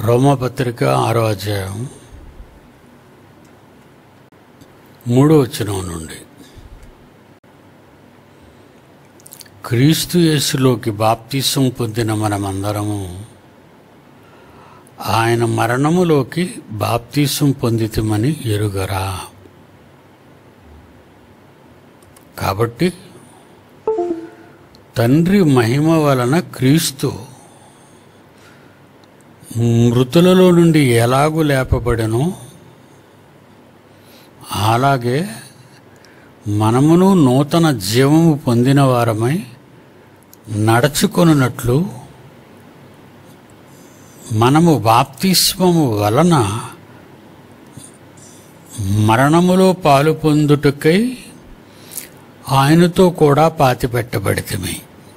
రోమపత్రిక ఆరో అధ్యాయం మూడో వచనం నుండి క్రీస్తు యేసులోకి బాప్తీసం పొందిన మనమందరము ఆయన మరణములోకి బాప్తీసం పొందితమని ఎరుగరా కాబట్టి తండ్రి మహిమ వలన క్రీస్తు మృతులలో నుండి ఎలాగూ లేపబడెనో అలాగే మనమును నూతన జీవము పొందిన వారమై నడుచుకొనున్నట్లు మనము బాప్తిస్మము వలన మరణములో పాలు పొందుటకై ఆయనతో కూడా పాతిపెట్టబడితమే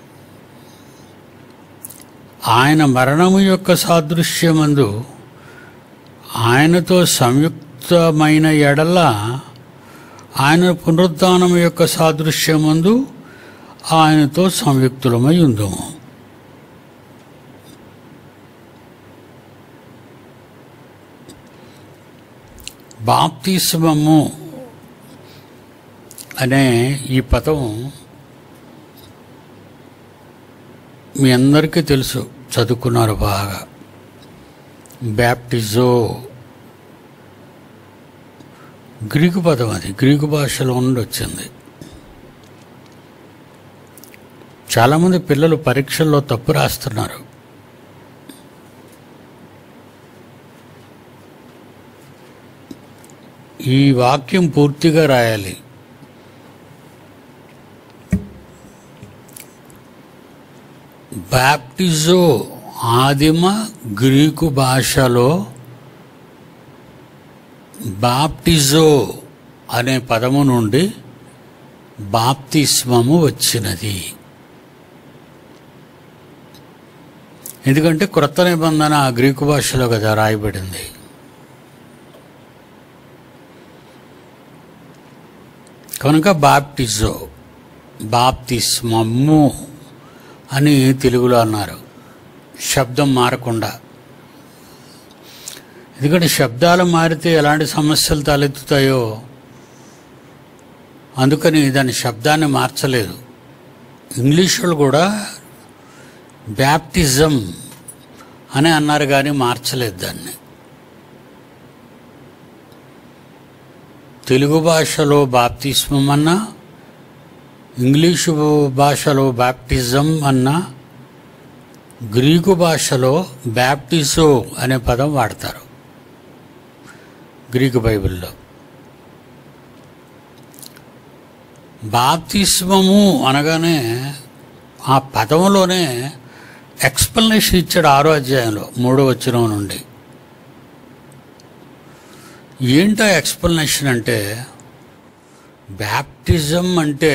ఆయన మరణము యొక్క సాదృశ్యమందు ఆయనతో సంయుక్తమైన ఎడల ఆయన పునరుద్ధానం యొక్క సాదృశ్యమందు ఆయనతో సంయుక్తులమై ఉందము బాప్తిస్మము అనే ఈ పదం మీ అందరికీ తెలుసు చదువుకున్నారు బాగా బ్యాప్టిజో గ్రీకు పదం అది గ్రీకు భాషలో నుండి వచ్చింది చాలామంది పిల్లలు పరీక్షల్లో తప్పు రాస్తున్నారు ఈ వాక్యం పూర్తిగా రాయాలి బ్యాప్టిజో ఆదిమ గ్రీకు భాషలో బాప్టిజో అనే పదము నుండి బాప్తిస్మము వచ్చినది ఎందుకంటే క్రొత్త నిబంధన ఆ గ్రీకు భాషలో కదా రాయబడింది కనుక బాప్టిజో బాప్తిస్మము అని తెలుగులో అన్నారు శబ్దం మారకుండా ఎందుకంటే శబ్దాలు మారితే ఎలాంటి సమస్యలు తలెత్తుతాయో అందుకని దాని శబ్దాన్ని మార్చలేదు ఇంగ్లీషులు కూడా బ్యాప్టిజం అని అన్నారు కానీ మార్చలేదు దాన్ని తెలుగు భాషలో బాప్తిస్మం అన్నా ఇంగ్లీషు భాషలో బ్యాప్టిజం అన్నా గ్రీకు భాషలో బ్యాప్టిజో అనే పదం వాడతారు గ్రీకు బైబిల్లో బాప్తిస్మము అనగానే ఆ పదంలోనే ఎక్స్ప్లెనేషన్ ఇచ్చాడు ఆరో అధ్యాయంలో మూడో వచ్చిన నుండి ఏంటో ఎక్స్ప్లెనేషన్ అంటే బ్యాప్టిజం అంటే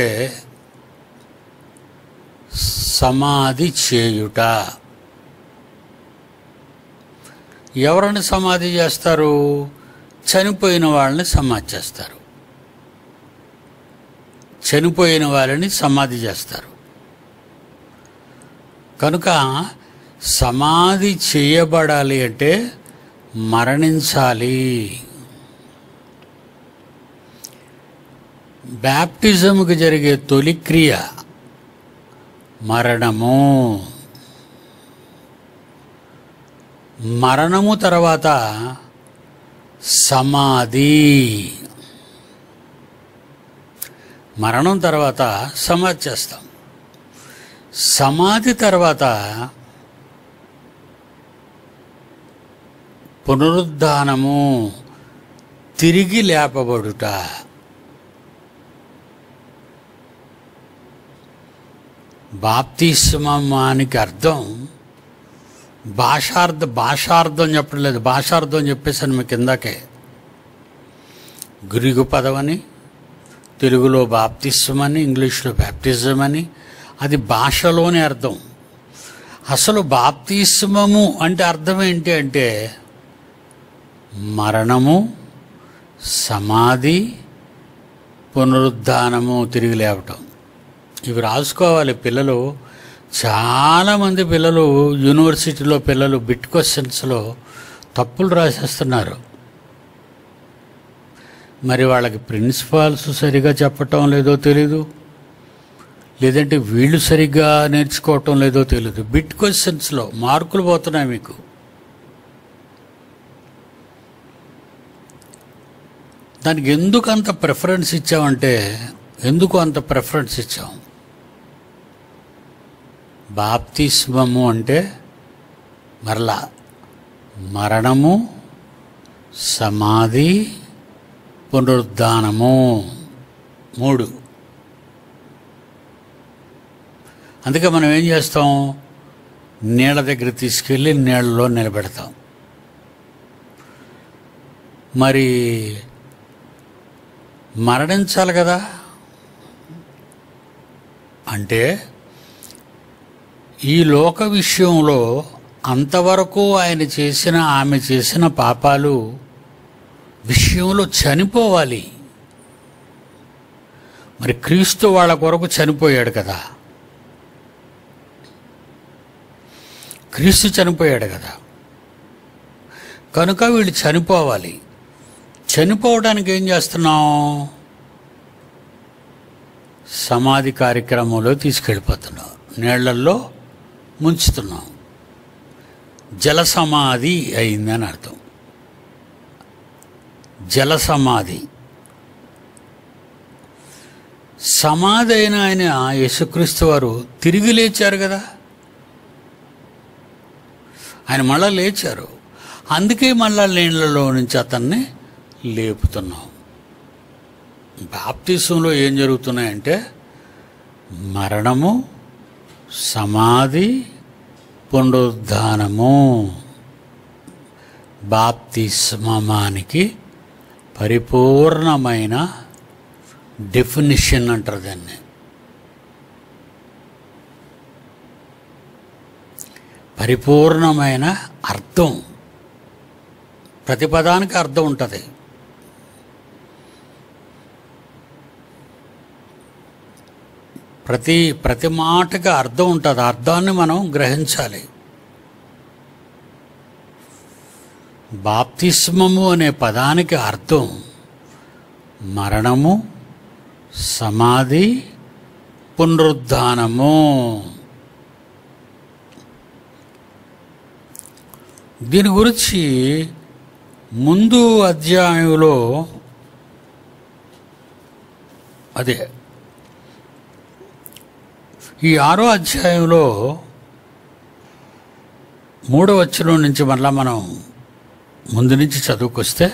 సమాధి చేయుట ఎవరిని సమాధి చేస్తారు చనిపోయిన వాళ్ళని సమాధి చేస్తారు చనిపోయిన వాళ్ళని సమాధి చేస్తారు కనుక సమాధి చేయబడాలి అంటే మరణించాలి బ్యాప్టిజంకి జరిగే తొలి క్రియ మరణము మరణము తర్వాత సమాధి మరణం తర్వాత సమాధి చేస్తాం సమాధి తర్వాత పునరుద్ధానము తిరిగి లేపబడుట బాప్తిస్మానికి అర్థం భాషార్థ భాషార్థం చెప్పలేదు భాషార్థం చెప్పేసాను మీకు ఇందాకే గ్రీకు పదమని తెలుగులో బాప్తిస్మని ఇంగ్లీష్లో బ్యాప్టిజం అని అది భాషలోని అర్థం అసలు బాప్తిస్మము అంటే అర్థం ఏంటి అంటే మరణము సమాధి పునరుద్ధానము తిరిగి లేవటం ఇవి రాసుకోవాలి పిల్లలు చాలామంది పిల్లలు యూనివర్సిటీలో పిల్లలు బిట్ క్వశ్చన్స్లో తప్పులు రాసేస్తున్నారు మరి వాళ్ళకి ప్రిన్సిపాల్స్ సరిగా చెప్పటం లేదో తెలీదు లేదంటే వీళ్ళు సరిగ్గా నేర్చుకోవటం లేదో తెలియదు బిట్ క్వశ్చన్స్లో మార్కులు పోతున్నాయి మీకు దానికి ఎందుకు అంత ప్రిఫరెన్స్ ఇచ్చామంటే ఎందుకు అంత ప్రిఫరెన్స్ ఇచ్చాం బాప్తిస్మము అంటే మరలా మరణము సమాధి పునరుద్ధానము మూడు అందుకే మనం ఏం చేస్తాం నీళ్ళ దగ్గర తీసుకెళ్ళి నీళ్ళలో నిలబెడతాం మరి మరణించాలి కదా అంటే ఈ లోక విషయంలో అంతవరకు ఆయన చేసిన ఆమె చేసిన పాపాలు విషయంలో చనిపోవాలి మరి క్రీస్తు వాళ్ళ కొరకు చనిపోయాడు కదా క్రీస్తు చనిపోయాడు కదా కనుక వీళ్ళు చనిపోవాలి చనిపోవడానికి ఏం చేస్తున్నాం సమాధి కార్యక్రమంలో తీసుకెళ్ళిపోతున్నాం నీళ్లల్లో ముంచుతున్నాం జల సమాధి అయిందని అర్థం జల సమాధి సమాధి అయిన ఆయన యేసుక్రీస్తు వారు తిరిగి లేచారు కదా ఆయన మళ్ళా లేచారు అందుకే మళ్ళా నీళ్ళలో నుంచి అతన్ని లేపుతున్నాం బాప్తిసంలో ఏం జరుగుతున్నాయంటే మరణము సమాధి పునరుద్ధానము బాప్తిస్మమానికి పరిపూర్ణమైన డెఫినిషన్ అంటారు దాన్ని పరిపూర్ణమైన అర్థం ప్రతి పదానికి అర్థం ఉంటుంది ప్రతి ప్రతి మాటకి అర్థం ఉంటుంది అర్థాన్ని మనం గ్రహించాలి బాప్తిస్మము అనే పదానికి అర్థం మరణము సమాధి పునరుద్ధానము దీని గురించి ముందు అధ్యాయంలో అదే ఈ ఆరో అధ్యాయంలో మూడో వచనం నుంచి మళ్ళా మనం ముందు నుంచి చదువుకొస్తే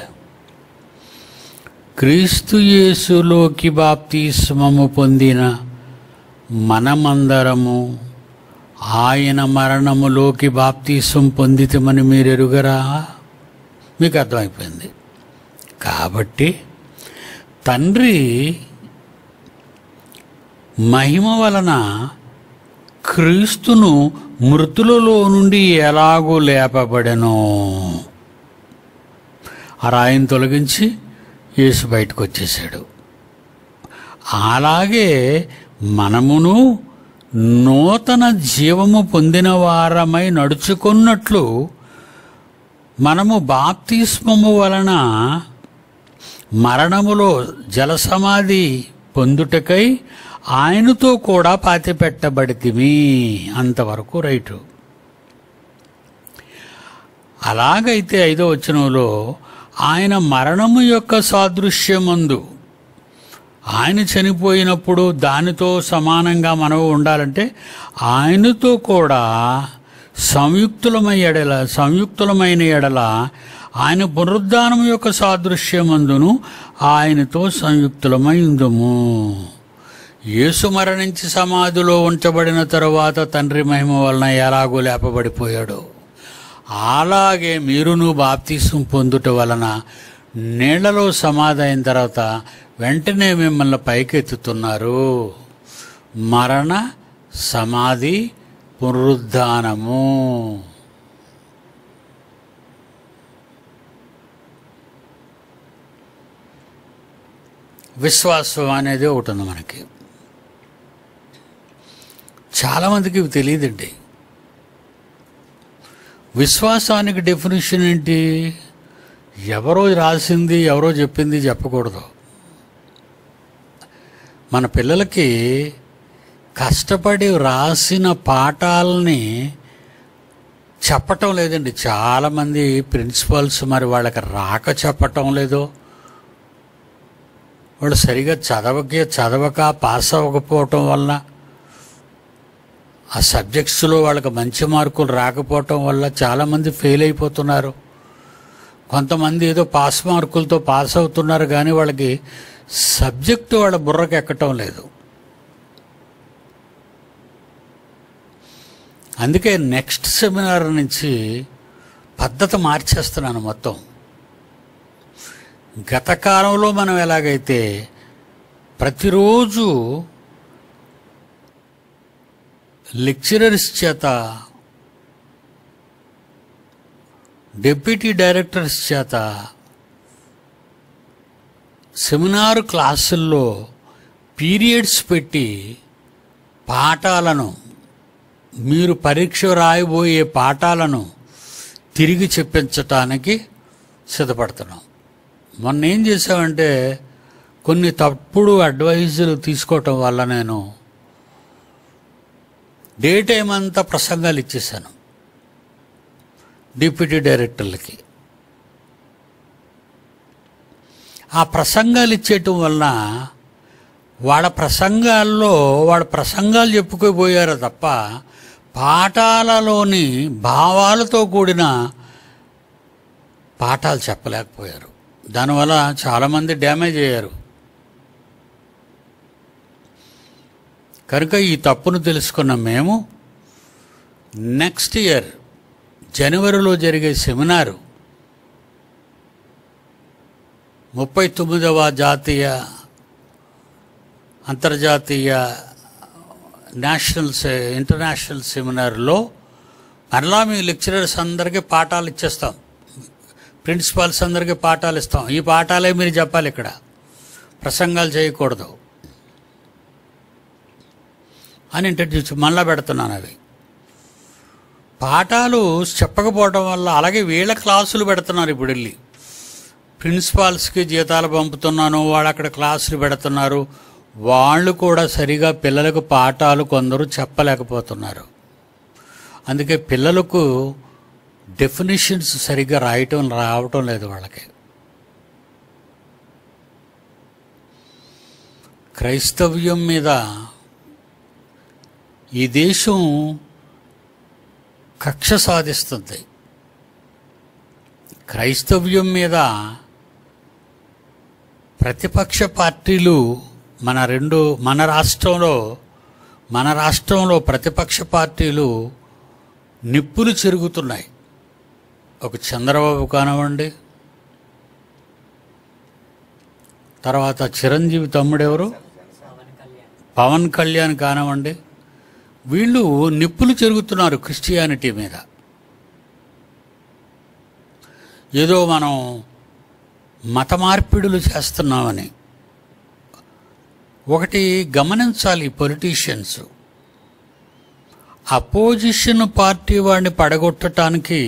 క్రీస్తు యేసులోకి బాప్తిస్మము పొందిన మనమందరము ఆయన మరణములోకి బాప్తీసం పొందితమని మీరు ఎరుగరా మీకు అర్థమైపోయింది కాబట్టి తండ్రి మహిమ వలన క్రీస్తును మృతులలో నుండి ఎలాగూ లేపబడెనో ఆ రాయిని తొలగించి యేసు బయటకు వచ్చేసాడు అలాగే మనమును నూతన జీవము పొందిన వారమై నడుచుకున్నట్లు మనము బాప్తిస్మము వలన మరణములో జలసమాధి పొందుటకై ఆయనతో కూడా పాతిపెట్టబడితిమి అంతవరకు రైటు అలాగైతే ఐదో వచనంలో ఆయన మరణము యొక్క సాదృశ్యమందు ఆయన చనిపోయినప్పుడు దానితో సమానంగా మనం ఉండాలంటే ఆయనతో కూడా సంయుక్తులమై ఎడల సంయుక్తులమైన ఎడల ఆయన పునరుద్ధానం యొక్క సాదృశ్యమందును ఆయనతో సంయుక్తులమై ఉందము యేసు మరణించి సమాధిలో ఉంచబడిన తరువాత తండ్రి మహిమ వలన ఎలాగో లేపబడిపోయాడు అలాగే మీరును బాప్తీసం పొందుట వలన నీళ్లలో సమాధి అయిన తర్వాత వెంటనే మిమ్మల్ని పైకెత్తుతున్నారు మరణ సమాధి పునరుద్ధానము విశ్వాసం అనేది ఒకటి ఉంది మనకి చాలామందికి ఇవి తెలియదండి విశ్వాసానికి డెఫినేషన్ ఏంటి ఎవరో రాసింది ఎవరో చెప్పింది చెప్పకూడదు మన పిల్లలకి కష్టపడి రాసిన పాఠాలని చెప్పటం లేదండి చాలామంది ప్రిన్సిపల్స్ మరి వాళ్ళకి రాక చెప్పటం లేదు వాళ్ళు సరిగా చదవకే చదవక పాస్ అవ్వకపోవటం వల్ల ఆ సబ్జెక్ట్స్లో వాళ్ళకి మంచి మార్కులు రాకపోవటం వల్ల చాలామంది ఫెయిల్ అయిపోతున్నారు కొంతమంది ఏదో పాస్ మార్కులతో పాస్ అవుతున్నారు కానీ వాళ్ళకి సబ్జెక్టు వాళ్ళ బుర్రకి ఎక్కటం లేదు అందుకే నెక్స్ట్ సెమినార్ నుంచి పద్ధతి మార్చేస్తున్నాను మొత్తం గత కాలంలో మనం ఎలాగైతే ప్రతిరోజు లెక్చరర్స్ చేత డిప్యూటీ డైరెక్టర్స్ చేత సెమినార్ క్లాసుల్లో పీరియడ్స్ పెట్టి పాఠాలను మీరు పరీక్ష రాయబోయే పాఠాలను తిరిగి చెప్పించటానికి సిద్ధపడుతున్నాం మొన్న ఏం చేసామంటే కొన్ని తప్పుడు అడ్వైజులు తీసుకోవటం వల్ల నేను డే టైం అంతా ప్రసంగాలు ఇచ్చేసాను డిప్యూటీ డైరెక్టర్లకి ఆ ప్రసంగాలు ఇచ్చేయటం వలన వాళ్ళ ప్రసంగాల్లో వాళ్ళ ప్రసంగాలు చెప్పుకోపోయారు తప్ప పాఠాలలోని భావాలతో కూడిన పాఠాలు చెప్పలేకపోయారు దానివల్ల చాలామంది డ్యామేజ్ అయ్యారు కనుక ఈ తప్పును తెలుసుకున్న మేము నెక్స్ట్ ఇయర్ జనవరిలో జరిగే సెమినారు ముప్పై తొమ్మిదవ జాతీయ అంతర్జాతీయ నేషనల్ సె- ఇంటర్నేషనల్ సెమినార్లో మరలా మీ లెక్చరర్స్ అందరికీ పాఠాలు ఇచ్చేస్తాం ప్రిన్సిపాల్స్ అందరికీ పాఠాలు ఇస్తాం ఈ పాఠాలే మీరు చెప్పాలి ఇక్కడ ప్రసంగాలు చేయకూడదు అని ఇంట్రడ్యూస్ మళ్ళా పెడుతున్నాను అవి పాఠాలు చెప్పకపోవడం వల్ల అలాగే వీళ్ళ క్లాసులు పెడుతున్నారు ఇప్పుడు వెళ్ళి ప్రిన్సిపాల్స్కి జీతాలు పంపుతున్నాను వాళ్ళు అక్కడ క్లాసులు పెడుతున్నారు వాళ్ళు కూడా సరిగా పిల్లలకు పాఠాలు కొందరు చెప్పలేకపోతున్నారు అందుకే పిల్లలకు డెఫినేషన్స్ సరిగ్గా రాయటం రావటం లేదు వాళ్ళకి క్రైస్తవ్యం మీద ఈ దేశం కక్ష సాధిస్తుంది క్రైస్తవ్యం మీద ప్రతిపక్ష పార్టీలు మన రెండు మన రాష్ట్రంలో మన రాష్ట్రంలో ప్రతిపక్ష పార్టీలు నిప్పులు చెరుగుతున్నాయి ఒక చంద్రబాబు కానివ్వండి తర్వాత చిరంజీవి తమ్ముడెవరు పవన్ కళ్యాణ్ కానివ్వండి వీళ్ళు నిప్పులు చెరుగుతున్నారు క్రిస్టియానిటీ మీద ఏదో మనం మత మార్పిడులు చేస్తున్నామని ఒకటి గమనించాలి పొలిటీషియన్స్ అపోజిషన్ పార్టీ వాడిని పడగొట్టడానికి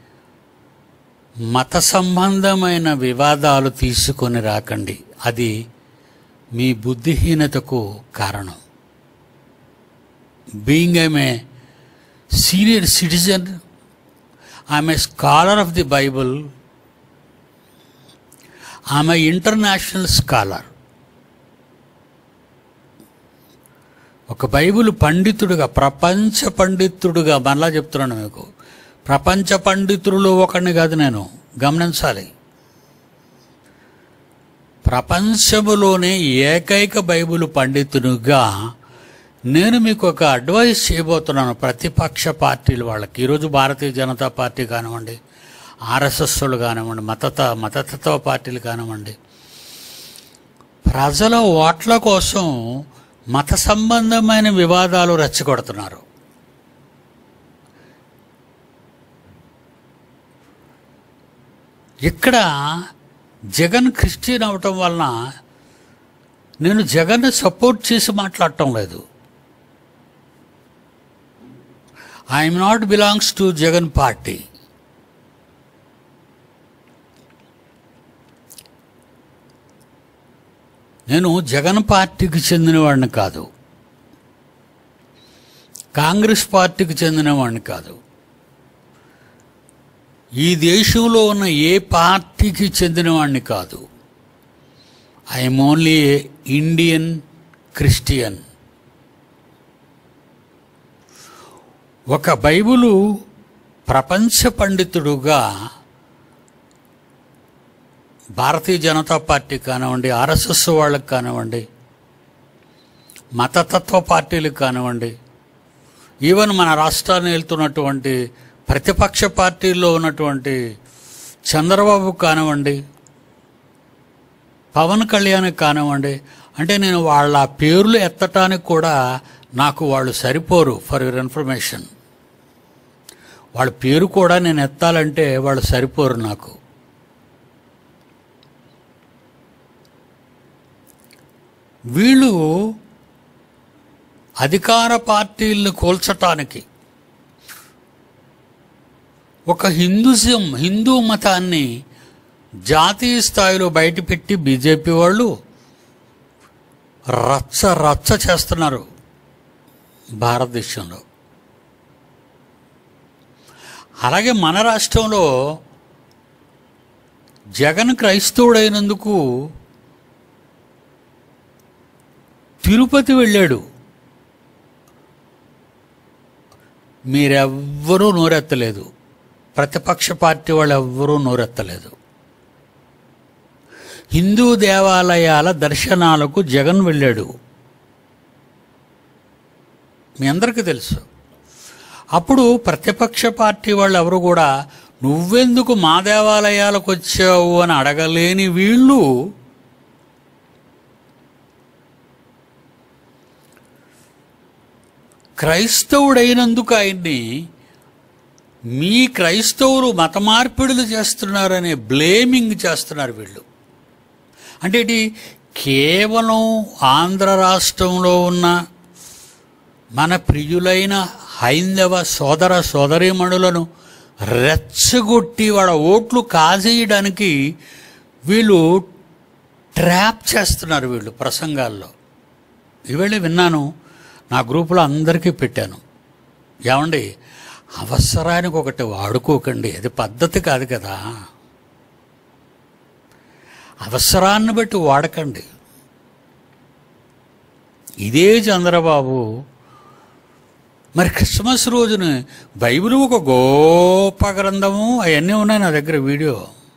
మత సంబంధమైన వివాదాలు తీసుకొని రాకండి అది మీ బుద్ధిహీనతకు కారణం being I'm a senior citizen I'm a scholar of the Bible ఆమె ఇంటర్నేషనల్ స్కాలర్ ఒక బైబిల్ పండితుడుగా ప్రపంచ పండితుడుగా మరలా చెప్తున్నాను మీకు ప్రపంచ పండితులలో ఒకడిని కాదు నేను గమనించాలి ప్రపంచములోనే ఏకైక బైబిల్ పండితునిగా నేను మీకు ఒక అడ్వైస్ చేయబోతున్నాను ప్రతిపక్ష పార్టీలు వాళ్ళకి ఈరోజు భారతీయ జనతా పార్టీ కానివ్వండి ఆర్ఎస్ఎస్లు కానివ్వండి మతత మతతత్వ పార్టీలు కానివ్వండి ప్రజల ఓట్ల కోసం మత సంబంధమైన వివాదాలు రెచ్చగొడుతున్నారు ఇక్కడ జగన్ క్రిస్టియన్ అవటం వలన నేను జగన్ని సపోర్ట్ చేసి మాట్లాడటం లేదు I'm not belongs to Jagan party నేను జగన్ పార్టీకి చెందినవాడిని కాదు కాంగ్రెస్ పార్టీకి చెందినవాడిని కాదు ఈ దేశంలో ఉన్న ఏ పార్టీకి చెందినవాడిని కాదు ఐఎమ్ ఓన్లీ ఇండియన్ క్రిస్టియన్ ఒక బైబిలు ప్రపంచ పండితుడుగా భారతీయ జనతా పార్టీ కానివ్వండి ఆర్ఎస్ఎస్ వాళ్ళకి కానివ్వండి మతతత్వ పార్టీలకు కానివ్వండి ఈవెన్ మన రాష్ట్రాన్ని వెళ్తున్నటువంటి ప్రతిపక్ష పార్టీల్లో ఉన్నటువంటి చంద్రబాబు కానివ్వండి పవన్ కళ్యాణ్ కానివ్వండి అంటే నేను వాళ్ళ పేర్లు ఎత్తటానికి కూడా నాకు వాళ్ళు సరిపోరు ఫర్ యువర్ ఇన్ఫర్మేషన్ వాళ్ళ పేరు కూడా నేను ఎత్తాలంటే వాళ్ళు సరిపోరు నాకు వీళ్ళు అధికార పార్టీలను కోల్చటానికి ఒక హిందూజం హిందూ మతాన్ని జాతీయ స్థాయిలో బయటపెట్టి బీజేపీ వాళ్ళు రచ్చ రచ్చ చేస్తున్నారు భారతదేశంలో అలాగే మన రాష్ట్రంలో జగన్ క్రైస్తవుడైనందుకు తిరుపతి వెళ్ళాడు మీరెవ్వరూ నోరెత్తలేదు ప్రతిపక్ష పార్టీ వాళ్ళు ఎవ్వరూ నోరెత్తలేదు హిందూ దేవాలయాల దర్శనాలకు జగన్ వెళ్ళాడు మీ అందరికీ తెలుసు అప్పుడు ప్రతిపక్ష పార్టీ వాళ్ళు ఎవరు కూడా నువ్వెందుకు మా దేవాలయాలకు వచ్చావు అని అడగలేని వీళ్ళు క్రైస్తవుడైనందుకు ఆయన్ని మీ క్రైస్తవులు మత మార్పిడులు చేస్తున్నారనే బ్లేమింగ్ చేస్తున్నారు వీళ్ళు అంటే ఇది కేవలం ఆంధ్ర రాష్ట్రంలో ఉన్న మన ప్రియులైన హైందవ సోదర సోదరీమణులను రెచ్చగొట్టి వాళ్ళ ఓట్లు కాజేయడానికి వీళ్ళు ట్రాప్ చేస్తున్నారు వీళ్ళు ప్రసంగాల్లో ఇవాళ విన్నాను నా గ్రూపులో అందరికీ పెట్టాను ఏమండి అవసరానికి ఒకటి వాడుకోకండి అది పద్ధతి కాదు కదా అవసరాన్ని బట్టి వాడకండి ఇదే చంద్రబాబు మరి క్రిస్మస్ రోజున బైబిల్ ఒక గొప్ప గ్రంథము అవన్నీ ఉన్నాయి నా దగ్గర వీడియో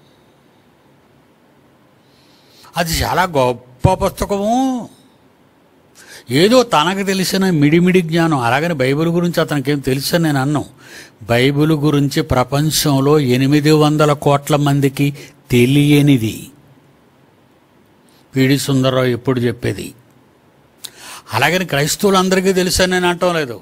అది చాలా గొప్ప పుస్తకము ఏదో తనకు తెలిసిన మిడిమిడి జ్ఞానం అలాగని బైబిల్ గురించి అతనికి ఏం తెలుసు నేను అన్నాం బైబిల్ గురించి ప్రపంచంలో ఎనిమిది వందల కోట్ల మందికి తెలియనిది పీడి సుందరరావు ఎప్పుడు చెప్పేది అలాగని క్రైస్తవులందరికీ తెలుసని నేను అంటం లేదు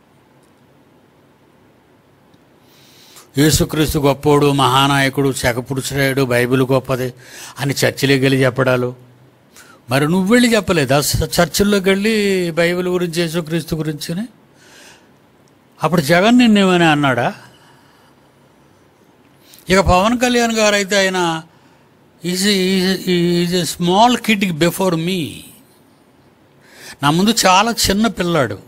యేసుక్రీస్తు గొప్పోడు మహానాయకుడు శకపురుషురాయుడు బైబిల్ గొప్పది అని చర్చిలోకి వెళ్ళి చెప్పడాలు మరి నువ్వు వెళ్ళి చెప్పలేదా స- చర్చిల్లోకి వెళ్ళి బైబిల్ గురించి యేసుక్రీస్తు గురించి అప్పుడు జగన్ నిన్నేమని అన్నాడా ఇక పవన్ కళ్యాణ్ గారు అయితే ఆయన is is a small kid before me నా ముందు చాలా చిన్న పిల్లాడు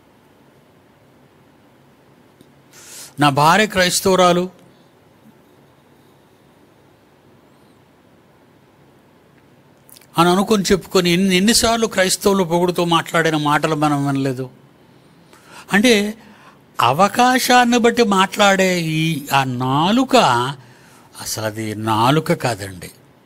నా భార్య క్రైస్తవురాలు అని అనుకొని చెప్పుకొని ఎన్ని ఎన్నిసార్లు క్రైస్తవులు పొగుడుతూ మాట్లాడిన మాటలు మనం వినలేదు అంటే అవకాశాన్ని బట్టి మాట్లాడే ఈ ఆ నాలుక అసలు అది నాలుక కాదండి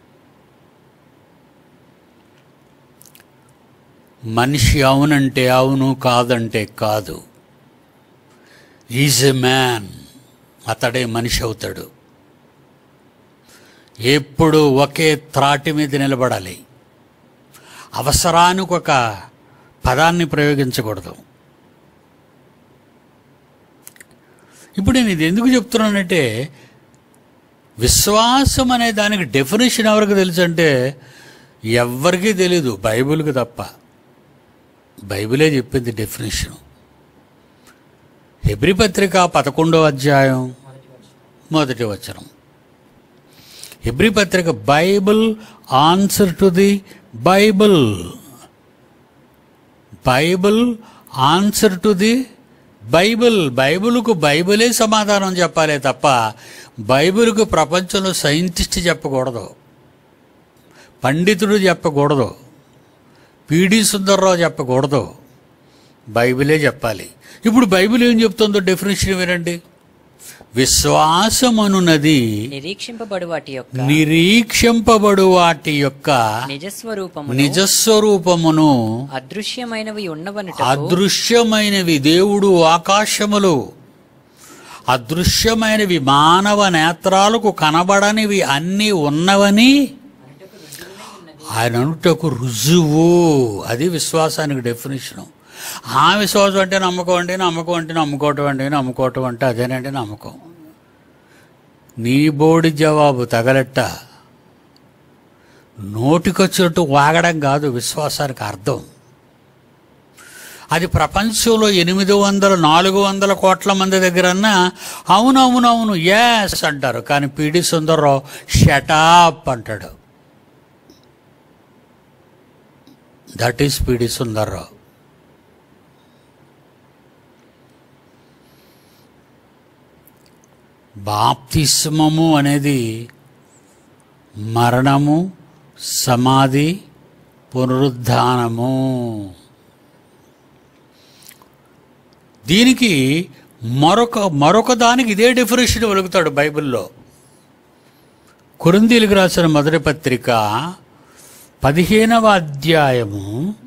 మనిషి అవునంటే అవును కాదంటే కాదు ఈజ్ ఎ మ్యాన్ అతడే మనిషి అవుతాడు ఎప్పుడు ఒకే త్రాటి మీద నిలబడాలి అవసరానికి ఒక పదాన్ని ప్రయోగించకూడదు ఇప్పుడు నేను ఇది ఎందుకు చెప్తున్నానంటే విశ్వాసం అనే దానికి డెఫినేషన్ ఎవరికి తెలుసు అంటే ఎవ్వరికీ తెలీదు బైబిల్కి తప్ప బైబిలే చెప్పింది డెఫినేషన్ హెబ్రి పత్రిక పదకొండో అధ్యాయం మొదటి వచనం హెబ్రి పత్రిక Bible answer to the Bible Bible answer to the Bible బైబిల్కు బైబిలే సమాధానం చెప్పాలే తప్ప బైబిల్కు ప్రపంచంలో సైంటిస్ట్ చెప్పకూడదు పండితుడు చెప్పకూడదు పిడి సుందర్రావు చెప్పకూడదు బైబిలే చెప్పాలి ఇప్పుడు బైబిల్ ఏం చెప్తుందో డెఫినేషన్ వినండి విశ్వాసమనున్నది నిరీక్షింపబడు వాటి యొక్క నిరీక్షింపబడు వాటి యొక్క నిజస్వరూపము నిజస్వరూపమును అదృశ్యమైనవి ఉన్నవనుట అదృశ్యమైనవి దేవుడు ఆకాశములు అదృశ్యమైనవి మానవ నేత్రాలకు కనబడనివి అన్నీ ఉన్నవని ఆయన అనుటకు రుజువు అది విశ్వాసానికి డెఫినేషను ఆ విశ్వాసం అంటే నమ్మకం అంటే నమ్మకం అంటే నమ్ముకోవటం అంటే నమ్ముకోవటం అంటే అదేనంటే నమ్మకం నీ బోడి జవాబు తగలట్ట నోటికొచ్చినట్టు వాగడం కాదు విశ్వాసానికి అర్థం అది ప్రపంచంలో ఎనిమిది వందల నాలుగు వందల కోట్ల మంది దగ్గరన్నా అవునవునవును ఎస్ అంటారు కానీ పిడి సుందర్రావు షటాప్ అంటాడు దట్ ఈస్ పిడి సుందర్రావు బాప్తిస్మము అనేది మరణము సమాధి పునరుద్ధానము దీనికి మరొక మరొక దానికి ఇదే డెఫినేషన్ వెలుగుతాడు బైబిల్లో కురుందీలకు రాసిన మొదటి పత్రిక పదిహేనవ అధ్యాయము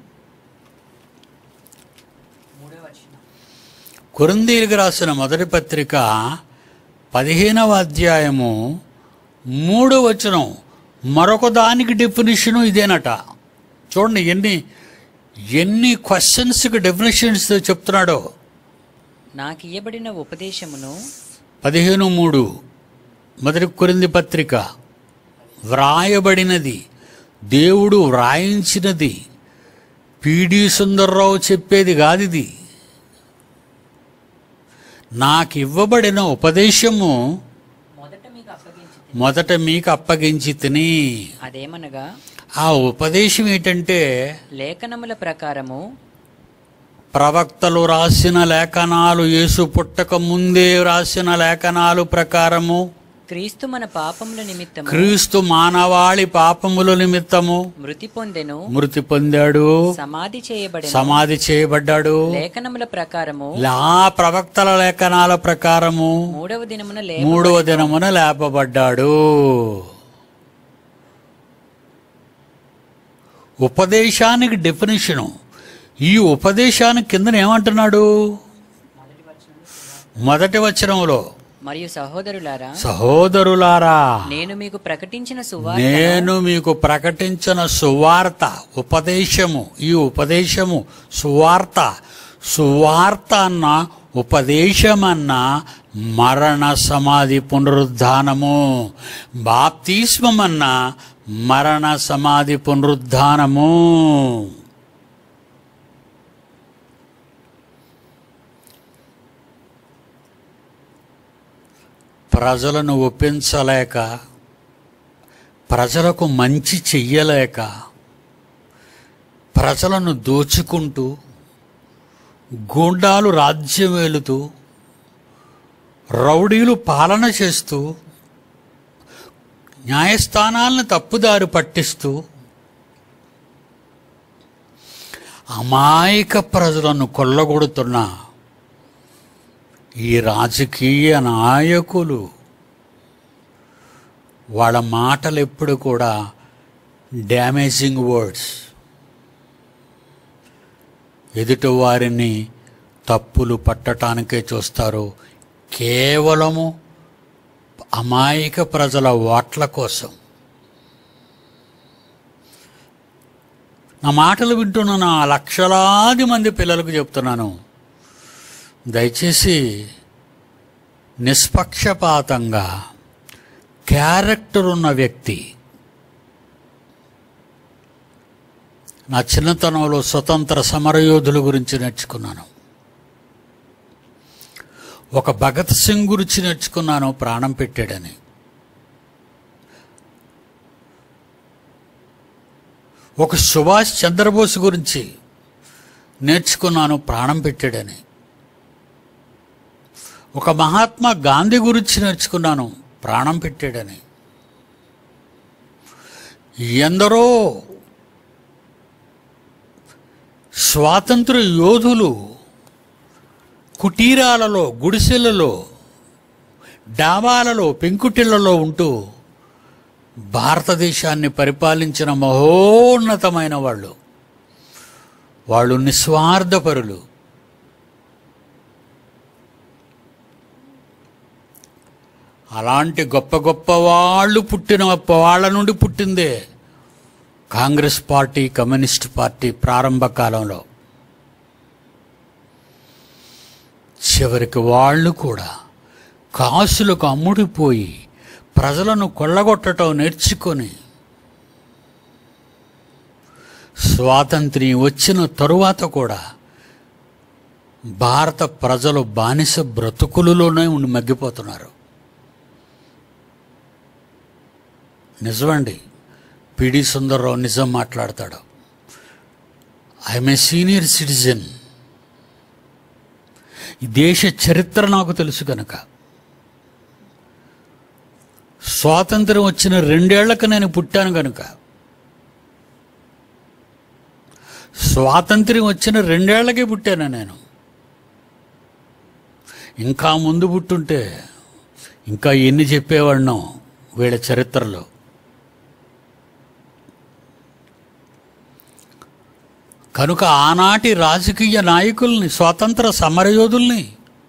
కురుందీలకు రాసిన మొదటి పత్రిక పదిహేనవ అధ్యాయము మూడో వచనం మరొక దానికి డెఫినేషను ఇదేనట చూడండి ఎన్ని ఎన్ని క్వశ్చన్స్కి డెఫినేషన్స్ చెప్తున్నాడో నాకు ఇయ్యబడిన ఉపదేశమును పదిహేను మూడు మొదటి కొరింది పత్రిక వ్రాయబడినది దేవుడు వ్రాయించినది పిడి సుందర్రావు చెప్పేది కాదు ఇది నాకు ఇవ్వబడిన ఉపదేశము మొదట మీకు అప్పగించి మొదట మీకు అప్పగించి తిని అదేమనగా ఆ ఉపదేశం ఏంటంటే లేఖనముల ప్రకారము ప్రవక్తలు రాసిన లేఖనాలు యేసు పుట్టక ముందే రాసిన లేఖనాలు ప్రకారము క్రీస్తు మన పాపముల నిమిత్తము క్రీస్తు మానవాళి పాపముల నిమిత్తము మృతి పొందెను మృతి పొందాడు సమాధి చేయబడిన సమాధి చేయబడ్డాడు లేఖనముల ప్రకారము ఆ ప్రవక్తల లేఖనాల ప్రకారము మూడవ దినమున లే మూడవ దినమున లేపబడ్డాడు ఉపదేశానికి డెఫినేషను ఈ ఉపదేశానికి కింద ఏమంటున్నాడు మొదటి వచనంలో మరియు సహోదరులారా సహోదరులారా నేను మీకు ప్రకటించిన సువార్త నేను మీకు ప్రకటించిన సువార్త ఉపదేశము ఈ ఉపదేశము సువార్త సువార్త అన్న ఉపదేశమన్న మరణ సమాధి పునరుద్ధానము బాప్తిస్మమన్న మరణ సమాధి పునరుద్ధానము ప్రజలను ఒప్పించలేక ప్రజలకు మంచి చెయ్యలేక ప్రజలను దోచుకుంటూ గూండాలు రాజ్యం వెళుతూ రౌడీలు పాలన చేస్తూ న్యాయస్థానాలను తప్పుదారి పట్టిస్తూ అమాయక ప్రజలను కొల్లగొడుతున్న ఈ రాజకీయ నాయకులు వాళ్ళ మాటలు ఎప్పుడు కూడా డ్యామేజింగ్ వర్డ్స్ ఎదుటి వారిని తప్పులు పట్టటానికే చూస్తారు కేవలము అమాయక ప్రజల ఓట్ల కోసం నా మాటలు వింటున్న నా లక్షలాది మంది పిల్లలకు చెప్తున్నాను దయచేసి నిష్పక్షపాతంగా క్యారెక్టర్ ఉన్న వ్యక్తి నా చిన్నతనంలో స్వతంత్ర సమరయోధుల గురించి నేర్చుకున్నాను ఒక భగత్ సింగ్ గురించి నేర్చుకున్నాను ప్రాణం పెట్టాడని ఒక సుభాష్ చంద్రబోస్ గురించి నేర్చుకున్నాను ప్రాణం పెట్టాడని ఒక మహాత్మా గాంధీ గురించి నేర్చుకున్నాను ప్రాణం పెట్టాడని ఎందరో స్వాతంత్ర యోధులు కుటీరాలలో గుడిసెలలో డాబాలలో పెంకుటిళ్లలో ఉంటూ భారతదేశాన్ని పరిపాలించిన మహోన్నతమైన వాళ్ళు వాళ్ళు నిస్వార్థపరులు అలాంటి గొప్ప గొప్ప వాళ్ళు పుట్టిన వాళ్ళ నుండి పుట్టిందే కాంగ్రెస్ పార్టీ కమ్యూనిస్ట్ పార్టీ ప్రారంభ కాలంలో చివరికి వాళ్ళు కూడా కాసులకు అమ్ముడిపోయి ప్రజలను కొల్లగొట్టడం నేర్చుకొని స్వాతంత్ర్యం వచ్చిన తరువాత కూడా భారత ప్రజలు బానిస బ్రతుకులలోనే ఉండి మగ్గిపోతున్నారు నిజమండి పిడి సుందర్రావు నిజం మాట్లాడతాడు ఐఎమ్ ఏ సీనియర్ సిటిజన్ ఈ దేశ చరిత్ర నాకు తెలుసు కనుక స్వాతంత్రం వచ్చిన రెండేళ్లకు నేను పుట్టాను కనుక స్వాతంత్ర్యం వచ్చిన రెండేళ్లకే పుట్టాను నేను ఇంకా ముందు పుట్టుంటే ఇంకా ఎన్ని చెప్పేవాడినో వీళ్ళ చరిత్రలో కనుక ఆనాటి రాజకీయ నాయకుల్ని స్వాతంత్ర సమరయోధుల్ని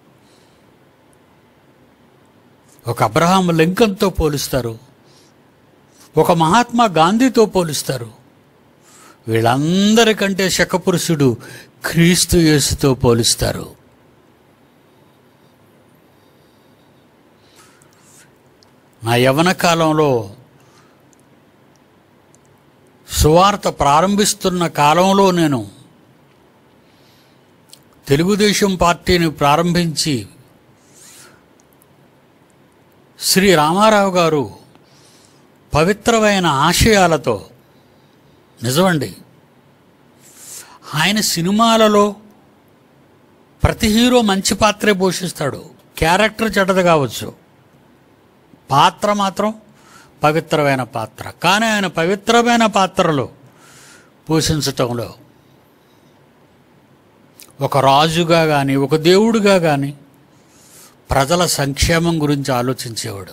ఒక అబ్రహాం లింకన్తో పోలుస్తారు ఒక మహాత్మా గాంధీతో పోలుస్తారు వీళ్ళందరికంటే శకపురుషుడు క్రీస్తు యేసుతో పోలుస్తారు నా యవన కాలంలో సువార్త ప్రారంభిస్తున్న కాలంలో నేను తెలుగుదేశం పార్టీని ప్రారంభించి శ్రీ రామారావు గారు పవిత్రమైన ఆశయాలతో నిజమండి ఆయన సినిమాలలో ప్రతి హీరో మంచి పాత్రే పోషిస్తాడు క్యారెక్టర్ చెడ్డది కావచ్చు పాత్ర మాత్రం పవిత్రమైన పాత్ర కానీ ఆయన పవిత్రమైన పాత్రలు పోషించటంలో ఒక రాజుగా కానీ ఒక దేవుడిగా కానీ ప్రజల సంక్షేమం గురించి ఆలోచించేవాడు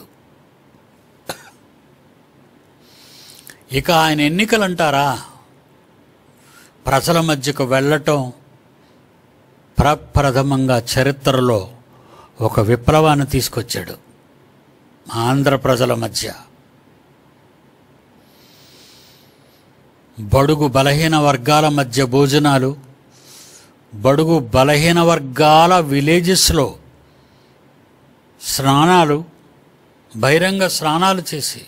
ఇక ఆయన ఎన్నికలు అంటారా ప్రజల మధ్యకు వెళ్ళటం ప్రప్రథమంగా చరిత్రలో ఒక విప్లవాన్ని తీసుకొచ్చాడు ఆంధ్ర ప్రజల మధ్య బడుగు బలహీన వర్గాల మధ్య భోజనాలు బడుగు బలహీన వర్గాల విలేజెస్లో స్నానాలు బహిరంగ స్నానాలు చేసి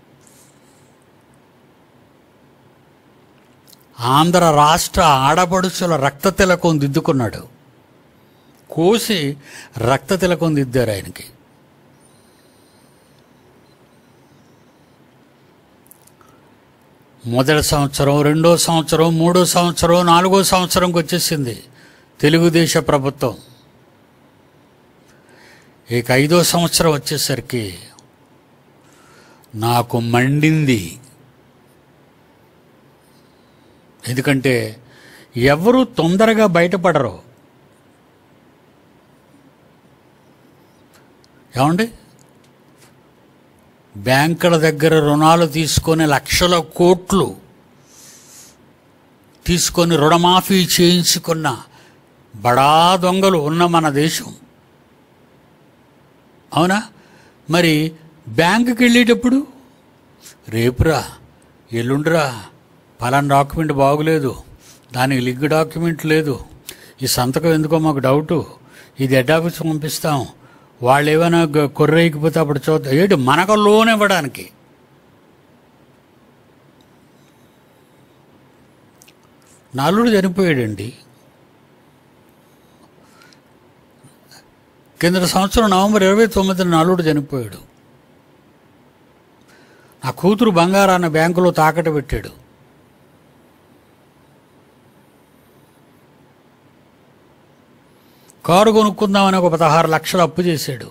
ఆంధ్ర రాష్ట్ర ఆడపడుచుల రక్త తిలకం దిద్దుకున్నాడు కోసి రక్త తిలకం దిద్దారు ఆయనకి మొదటి సంవత్సరం రెండో సంవత్సరం మూడో సంవత్సరం నాలుగో సంవత్సరంకి వచ్చేసింది తెలుగుదేశ ప్రభుత్వం ఇక ఐదో సంవత్సరం వచ్చేసరికి నాకు మండింది ఎందుకంటే ఎవరు తొందరగా బయటపడరు ఏమండి బ్యాంకుల దగ్గర రుణాలు తీసుకొని లక్షల కోట్లు తీసుకొని రుణమాఫీ చేయించుకున్న బడా దొంగలు ఉన్న మన దేశం అవునా మరి బ్యాంకుకి వెళ్ళేటప్పుడు రేపురా ఎల్లుండిరా పలానా డాక్యుమెంట్ బాగులేదు దానికి లింక్ డాక్యుమెంట్ లేదు ఈ సంతకం ఎందుకో మాకు డౌటు ఇది హెడ్ ఆఫీస్ పంపిస్తాం వాళ్ళు ఏమైనా గ- కొర్రెక్కిపోతే అప్పుడు చూద్దాం ఏంటి మనకు లోన్ ఇవ్వడానికి నలుడు చనిపోయాడండి కింద సంవత్సరం నవంబర్ ఇరవై తొమ్మిదిన నలుడు చనిపోయాడు నా కూతురు బంగారాన్ని బ్యాంకులో తాకట్టు పెట్టాడు కారు కొనుక్కుందామని ఒక పదహారు లక్షలు అప్పు చేశాడు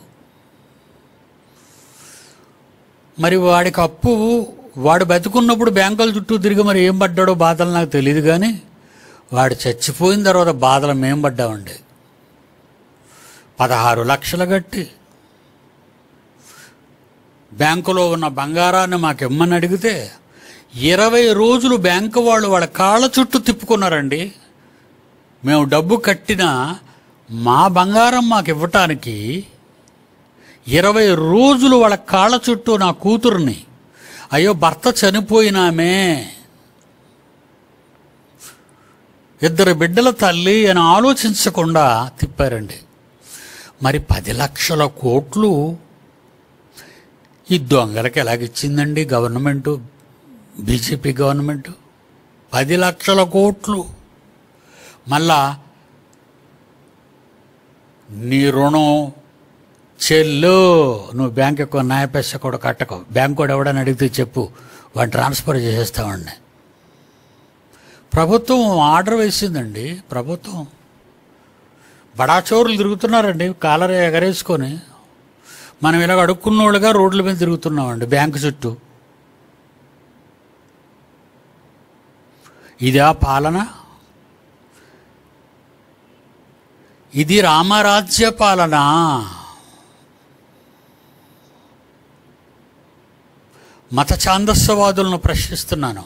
మరి వాడికి అప్పు వాడు బతుకున్నప్పుడు బ్యాంకుల చుట్టూ తిరిగి మరి ఏం పడ్డాడో బాధలు నాకు తెలియదు కానీ వాడు చచ్చిపోయిన తర్వాత బాధలు మేం పడ్డామండి పదహారు లక్షలు కట్టి బ్యాంకులో ఉన్న బంగారాన్ని మాకు ఇమ్మని అడిగితే ఇరవై రోజులు బ్యాంకు వాళ్ళు వాళ్ళ కాళ్ళ చుట్టూ తిప్పుకున్నారండి మేము డబ్బు కట్టిన మా బంగారం మాకు ఇవ్వటానికి ఇరవై రోజులు వాళ్ళ కాళ్ళ చుట్టూ నా కూతుర్ని అయ్యో భర్త చనిపోయినామే ఇద్దరు బిడ్డల తల్లి అని ఆలోచించకుండా తిప్పారండి మరి పది లక్షల కోట్లు ఈ దొంగలకి ఎలాగిచ్చిందండి గవర్నమెంటు బీజేపీ గవర్నమెంటు పది లక్షల కోట్లు మళ్ళా నీ రుణం చెల్లు నువ్వు బ్యాంక్ ఎక్కువ న్యాయపేస కూడా కట్టకు బ్యాంక్ కూడా ఎవడని అడిగితే చెప్పు వాడిని ట్రాన్స్ఫర్ చేసేస్తామండి ప్రభుత్వం ఆర్డర్ వేసిందండి ప్రభుత్వం బడాచోరులు తిరుగుతున్నారండి కాలర్ ఎగరేసుకొని మనం ఇలాగ అడుక్కున్నోళ్ళుగా రోడ్ల మీద తిరుగుతున్నామండి బ్యాంకు చుట్టూ ఇదా పాలన ఇది రామరాజ్య పాలన మత ఛాందస్సవాదులను ప్రశ్నిస్తున్నాను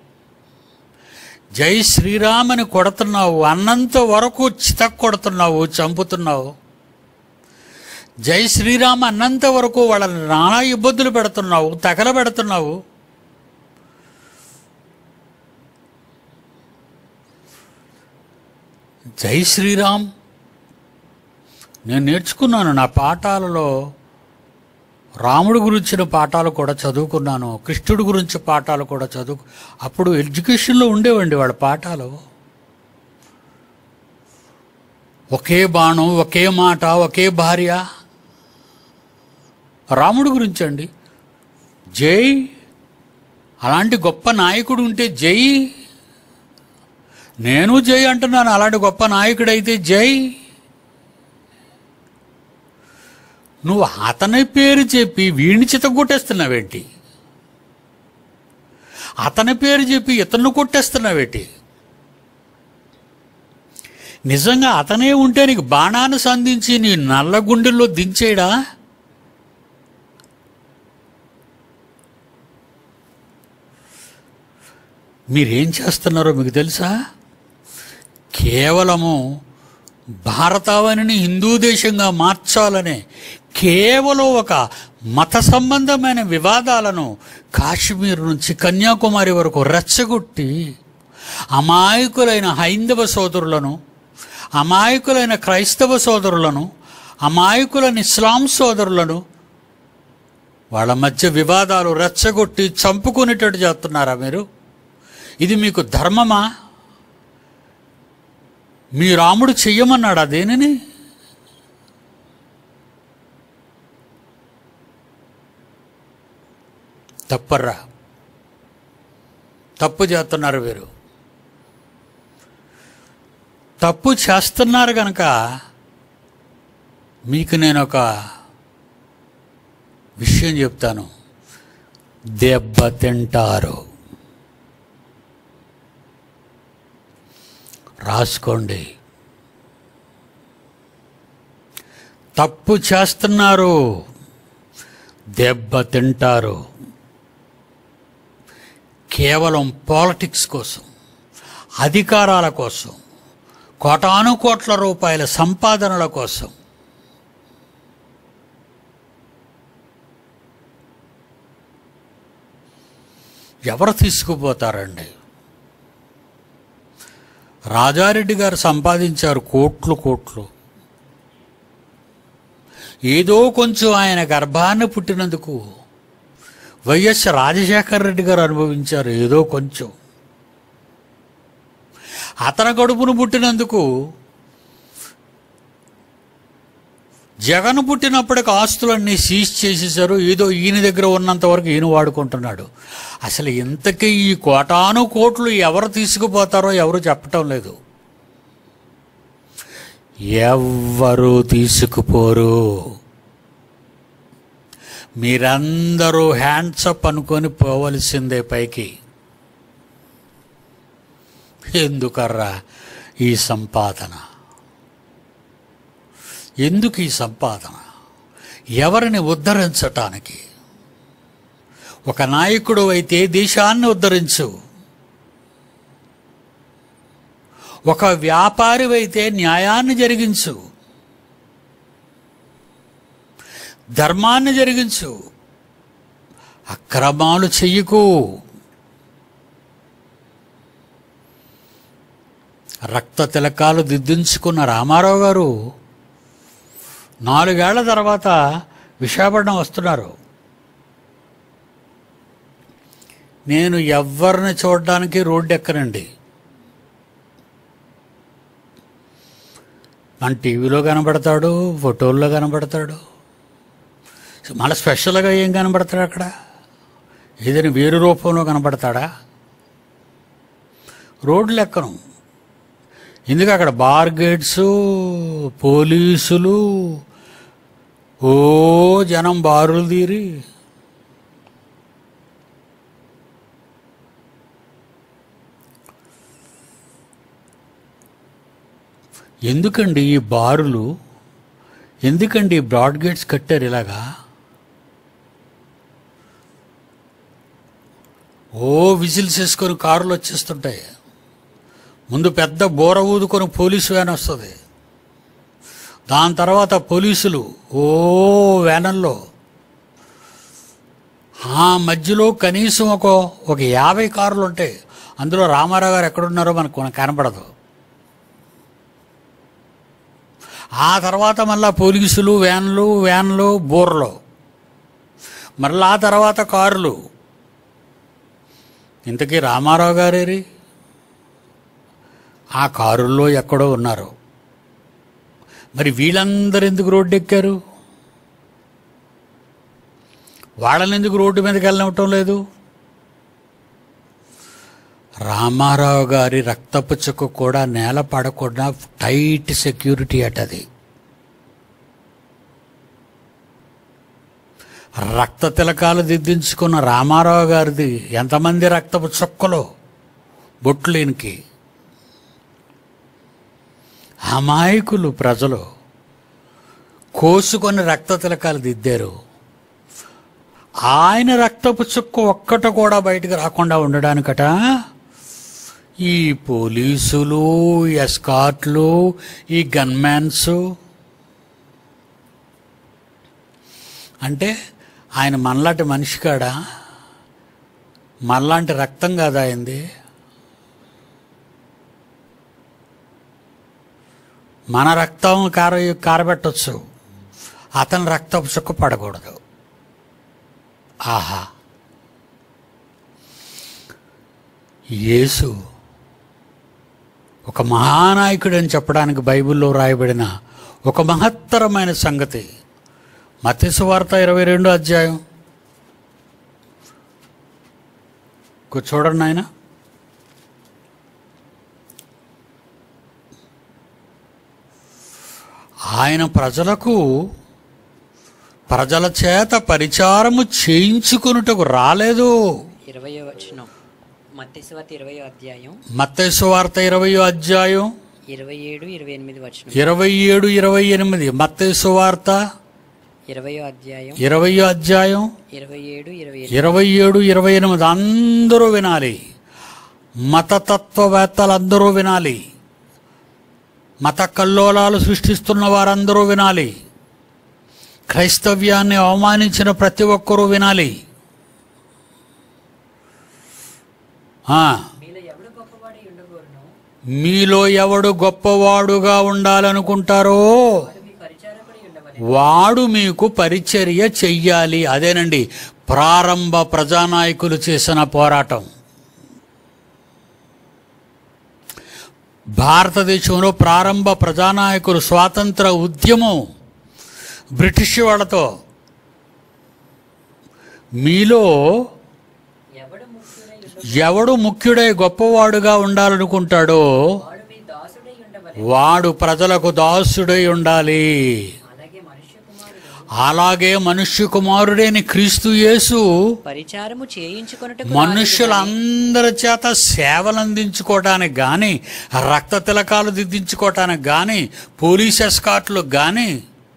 జై శ్రీరామని కొడుతున్నావు అన్నంత వరకు చితక్ కొడుతున్నావు చంపుతున్నావు జై శ్రీరామ్ అన్నంత వరకు వాళ్ళని నానా ఇబ్బందులు పెడుతున్నావు తగలబెడుతున్నావు జై శ్రీరామ్ నేను నేర్చుకున్నాను నా పాఠాలలో రాముడు గురించిన పాఠాలు కూడా చదువుకున్నాను కృష్ణుడి గురించి పాఠాలు కూడా చదువు అప్పుడు ఎడ్యుకేషన్లో ఉండేవండి వాళ్ళ పాఠాలు ఒకే బాణం ఒకే మాట ఒకే భార్య రాముడు గురించి అండి జై అలాంటి గొప్ప నాయకుడు ఉంటే జై నేను జై అంటున్నాను అలాంటి గొప్ప నాయకుడైతే జై నువ్వు అతని పేరు చెప్పి వీడిని చితగొట్టేస్తున్నావేంటి అతని పేరు చెప్పి ఇతన్ని కొట్టేస్తున్నావేంటి నిజంగా అతనే ఉంటే నీకు బాణాన్ని సంధించి నీ నల్ల గుండెల్లో దించేయడా మీరేం చేస్తున్నారో మీకు తెలుసా కేవలము భారతావనిని హిందూ దేశంగా మార్చాలనే కేవలం ఒక మత సంబంధమైన వివాదాలను కాశ్మీర్ నుంచి కన్యాకుమారి వరకు రెచ్చగొట్టి అమాయకులైన హైందవ సోదరులను అమాయకులైన క్రైస్తవ సోదరులను అమాయకులైన ఇస్లాం సోదరులను వాళ్ళ మధ్య వివాదాలు రెచ్చగొట్టి చంపుకునేటట్టు చేస్తున్నారా మీరు ఇది మీకు ధర్మమా మీ రాముడు చెయ్యమన్నాడా దేనిని తప్పర్రా తప్పు చేస్తున్నారు వీరు తప్పు చేస్తున్నారు కనుక మీకు నేను ఒక విషయం చెప్తాను దెబ్బ తింటారు రాసుకోండి తప్పు చేస్తున్నారు దెబ్బ తింటారు కేవలం పాలిటిక్స్ కోసం అధికారాల కోసం కోటాను కోట్ల రూపాయల సంపాదనల కోసం ఎవరు తీసుకుపోతారండి రాజారెడ్డి గారు సంపాదించారు కోట్లు కోట్లు ఏదో కొంచెం ఆయన గర్భాన్ని పుట్టినందుకు వైఎస్ రాజశేఖర రెడ్డి గారు అనుభవించారు ఏదో కొంచెం అతని కడుపును పుట్టినందుకు జగన్ పుట్టినప్పటికి ఆస్తులన్నీ సీజ్ చేసేసారు ఏదో ఈయన దగ్గర ఉన్నంత వరకు ఈయన వాడుకుంటున్నాడు అసలు ఇంతకీ ఈ కోటాను కోట్లు ఎవరు తీసుకుపోతారో ఎవరు చెప్పటం లేదు ఎవ్వరూ తీసుకుపోరు మీరందరూ హ్యాండ్సప్ అనుకొని పోవలసిందే పైకి ఎందుకర్రా ఈ సంపాదన ఎందుకు ఈ సంపాదన ఎవరిని ఉద్ధరించటానికి ఒక నాయకుడు అయితే దేశాన్ని ఉద్ధరించు ఒక వ్యాపారి అయితే న్యాయాన్ని జరిగించు ధర్మాన్ని జరిగించు అక్రమాలు చెయ్యకు రక్త తిలకాలు దిద్దించుకున్న రామారావు గారు నాలుగేళ్ల తర్వాత విశాఖపట్నం వస్తున్నారు నేను ఎవరిని చూడడానికి రోడ్డు ఎక్కనండి మన టీవీలో కనబడతాడు ఫోటోల్లో కనబడతాడు మళ్ళీ స్పెషల్గా ఏం కనబడతాడు అక్కడ ఏదైనా వేరు రూపంలో కనబడతాడా రోడ్లు ఎక్కను ఎందుకు అక్కడ బార్ గేట్స్ పోలీసులు ఓ జనం బారులు తీరి ఎందుకండి ఈ బారులు ఎందుకండి ఈ బ్రాడ్ గేట్స్ కట్టారు ఇలాగా ఓ విజిల్స్ వేసుకొని కారులు వచ్చేస్తుంటాయి ముందు పెద్ద బోర ఊదుకొని పోలీసు వ్యాన్ వస్తుంది దాని తర్వాత పోలీసులు ఓ వ్యానల్లో ఆ మధ్యలో కనీసం ఒక ఒక యాభై కార్లు ఉంటాయి అందులో రామారావు గారు ఎక్కడున్నారో మనకు కనపడదు ఆ తర్వాత మళ్ళా పోలీసులు వ్యాన్లు వ్యాన్లు బోర్లు మళ్ళీ ఆ తర్వాత కారులు ఇంతకీ రామారావు గారేరి ఆ కారుల్లో ఎక్కడో ఉన్నారు మరి వీళ్ళందరూ ఎందుకు రోడ్డు ఎక్కారు వాళ్ళని ఎందుకు రోడ్డు మీదకి వెళ్ళనివ్వటం లేదు రామారావు గారి రక్తపు చుక్క కూడా నేల పడకుండా టైట్ సెక్యూరిటీ అటది రక్త తిలకాలు దిద్దించుకున్న రామారావు గారిది ఎంతమంది రక్తపు చుక్కలు బొట్లేనికి అమాయకులు ప్రజలు కోసుకొని రక్త తిలకాలు దిద్దారు ఆయన రక్తపు చుక్క ఒక్కట కూడా బయటకు రాకుండా ఉండడానికట ఈ పోలీసులు ఎస్కాట్లు ఈ గన్మ్యాన్స్ అంటే ఆయన మనలాంటి మనిషి కాడా మనలాంటి రక్తం కాదా అయింది మన రక్తం కార కారబెట్టచ్చు అతని రక్తపు చుక్క పడకూడదు ఆహా యేసు ఒక మహానాయకుడు అని చెప్పడానికి బైబిల్లో రాయబడిన ఒక మహత్తరమైన సంగతి మత్స్సు వార్త ఇరవై రెండు అధ్యాయం కొ- చూడండి ఆయన ఆయన ప్రజలకు ప్రజల చేత పరిచారము చేయించుకున్నటకు రాలేదు ఇరవయో వచనం మత్స్యవార్త ఇరవయో అధ్యాయం మత్తైసు వార్త ఇరవయో అధ్యాయం ఇరవై ఏడు ఇరవై ఎనిమిది వచనం ఇరవై ఏడు ఇరవై ఎనిమిది మత్తైసు వార్త ఇరవయో అధ్యాయం ఇరవయో అధ్యాయం ఇరవై ఏడు ఇరవై ఇరవై ఏడు ఇరవై ఎనిమిది అందరూ వినాలి మతతత్వవేత్తలందరూ వినాలి మత కల్లోలాలు సృష్టిస్తున్న వారందరూ వినాలి క్రైస్తవ్యాన్ని అవమానించిన ప్రతి ఒక్కరూ వినాలి ఆ, మీలో ఎవడు గొప్పవాడి ఉండగోరును మీలో ఎవడు గొప్పవాడుగా ఉండాలనుకుంటారో మీ పరిచారకుడి ఉండవలె వాడు మీకు పరిచర్య చెయ్యాలి అదేనండి ప్రారంభ ప్రజానాయకులు చేసిన పోరాటం భారతదేశంలో ప్రారంభ ప్రజానాయకులు స్వాతంత్ర ఉద్యమం బ్రిటిష్ వాళ్ళతో మీలో ఎవడు ముఖ్యుడై ఉండ ఎవడు ముఖ్యుడై గొప్పవాడుగా ఉండాలనుకుంటాడో వాడు మీ దాసుడై ఉండ ఉండవలెను వాడు ప్రజలకు దాసుడై ఉండాలి అలాగే మనుష్య కుమారుడు అలాగే మనుష్య కుమారుడైన క్రీస్తు యేసు పరిచారము చేయించుకొనుటకు మనుష్యులందరి చేత సేవలు అందించుకోవటానికి గాని రక్త తిలకాలు దిద్దించుకోవటానికి గాని పోలీస్ ఎస్కాట్లు గాని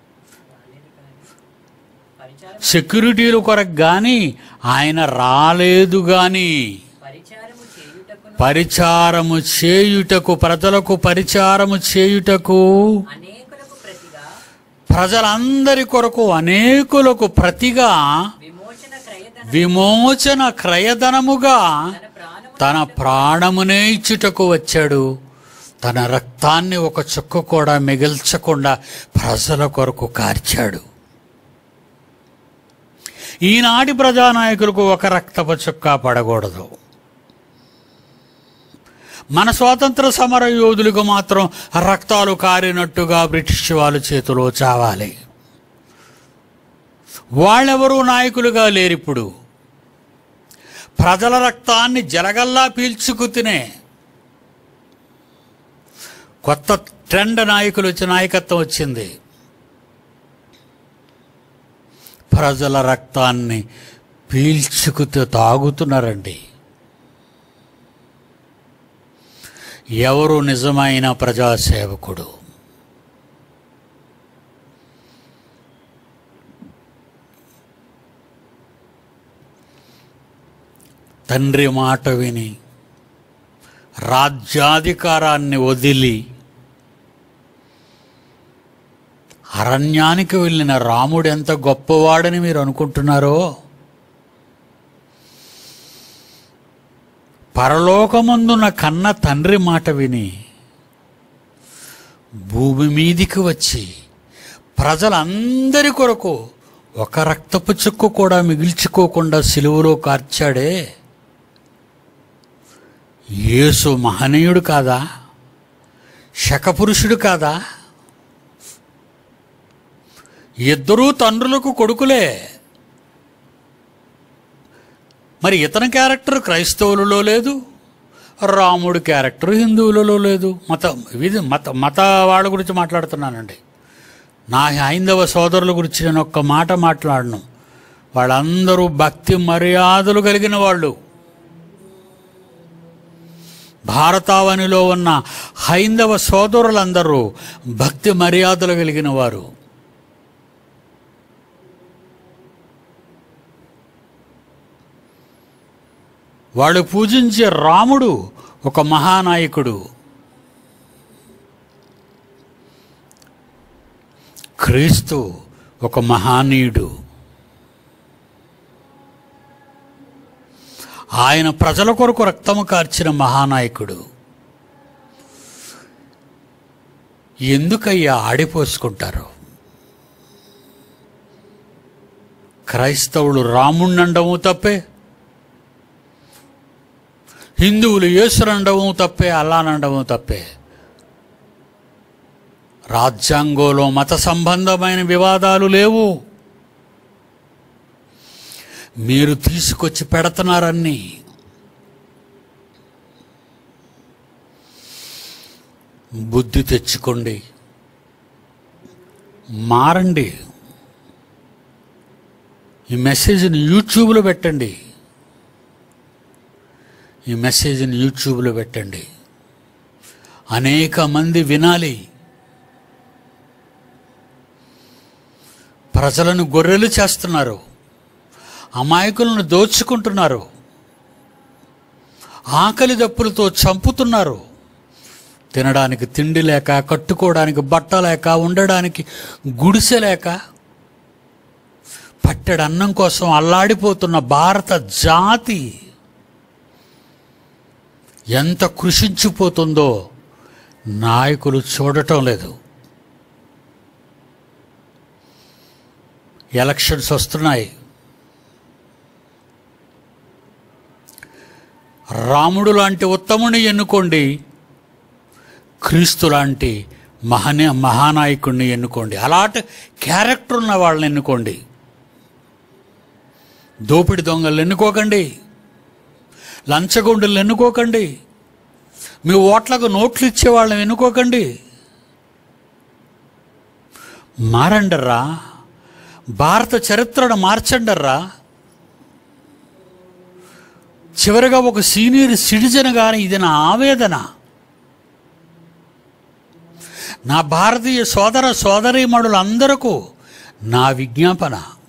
పరిచారం సెక్యూరిటీల కొరకు గాని ఆయన రాలేదు గాని పరిచారము చేయుటకును పరిచారము చేయుటకు ప్రజలకు పరిచారము చేయుటకు అనేకులకు ప్రతిగా ప్రజలందరి కొరకు అనేకులకు ప్రతిగా విమోచన క్రయధన విమోచన క్రయధనముగా తన ప్రాణము తన ప్రాణమునే ఇచ్చుటకు వచ్చాడు తన రక్తాన్ని ఒక చుక్క కూడా మిగిల్చకుండా ప్రజల కొరకు కార్చాడు ఈనాటి ప్రజానాయకులకు ఒక రక్తపు చుక్క పడకూడదు మన స్వాతంత్ర సమర యోధులకు మాత్రం రక్తాలు కారినట్టుగా బ్రిటిష్ వాళ్ళ చేతిలో చావాలి వాళ్ళెవరూ నాయకులుగా లేరిప్పుడు ప్రజల రక్తాన్ని జలగల్లా పీల్చుకు తినే కొత్త ట్రెండ్ నాయకులు వచ్చి నాయకత్వం వచ్చింది ప్రజల రక్తాన్ని పీల్చుకు తి- తాగుతున్నారండి ఎవరు నిజమైన ప్రజాసేవకుడు తండ్రి మాట విని రాజ్యాధికారాన్ని వదిలి అరణ్యానికి వెళ్ళిన రాముడు ఎంత గొప్పవాడని మీరు అనుకుంటున్నారో పరలోకమందున కన్న తండ్రి మాట విని భూమి మీదికి వచ్చి ప్రజలందరి కొరకు ఒక రక్తపు చుక్కు కూడా మిగిల్చుకోకుండా సిలువలో కార్చాడే యేసు మహనీయుడు కాదా శకపురుషుడు కాదా ఇద్దరూ తండ్రులకు కొడుకులే మరి ఇతని క్యారెక్టర్ క్రైస్తవులలో లేదు రాముడి క్యారెక్టర్ హిందువులలో లేదు మత ఇది మత మత వాళ్ళ గురించి మాట్లాడుతున్నానండి నా హైందవ సోదరుల గురించి నేను ఒక్క మాట మాట్లాడను వాళ్ళందరూ భక్తి మర్యాదలు కలిగిన వాళ్ళు భారతావనిలో ఉన్న హైందవ సోదరులందరూ భక్తి మర్యాదలు కలిగిన వారు వాళ్ళు పూజించే రాముడు ఒక మహానాయకుడు క్రీస్తు ఒక మహానీయుడు ఆయన ప్రజల కొరకు రక్తము కార్చిన మహానాయకుడు ఎందుకయ్యా ఆడిపోసుకుంటారు క్రైస్తవులు రాముణ్ణండము తప్పే హిందువులు యేసునండము తప్పే అల్లానండము తప్పే రాజ్యాంగంలో మత సంబంధమైన వివాదాలు లేవు మీరు తీసుకొచ్చి పెడుతున్నారన్నీ బుద్ధి తెచ్చుకోండి మారండి ఈ మెసేజ్ని యూట్యూబ్లో పెట్టండి ఈ మెసేజ్ని యూట్యూబ్లో పెట్టండి అనేక మంది వినాలి ప్రజలను గొర్రెలు చేస్తున్నారు అమాయకులను దోచుకుంటున్నారు ఆకలి దప్పులతో చంపుతున్నారు తినడానికి తిండి లేక కట్టుకోవడానికి బట్ట లేక ఉండడానికి గుడిసె లేక పట్టెడు అన్నం కోసం అల్లాడిపోతున్న భారత జాతి ఎంత కృషించిపోతుందో నాయకులు చూడటం లేదు ఎలక్షన్స్ వస్తున్నాయి రాముడు లాంటి ఉత్తముని ఎన్నుకోండి క్రీస్తు లాంటి మహనే మహానాయకుడిని ఎన్నుకోండి అలాంటి క్యారెక్టర్ ఉన్న వాళ్ళని ఎన్నుకోండి దోపిడి దొంగలు ఎన్నుకోకండి లంచగొండలు ఎన్నుకోకండి మీ ఓట్లకు నోట్లు ఇచ్చే వాళ్ళని ఎన్నుకోకండి మారండర్రా భారత చరిత్రను మార్చండర్రా చివరిగా ఒక సీనియర్ సిటిజన్ గాని ఇది నా ఆవేదన నా భారతీయ సోదర సోదరీమణులందరకు నా విజ్ఞాపన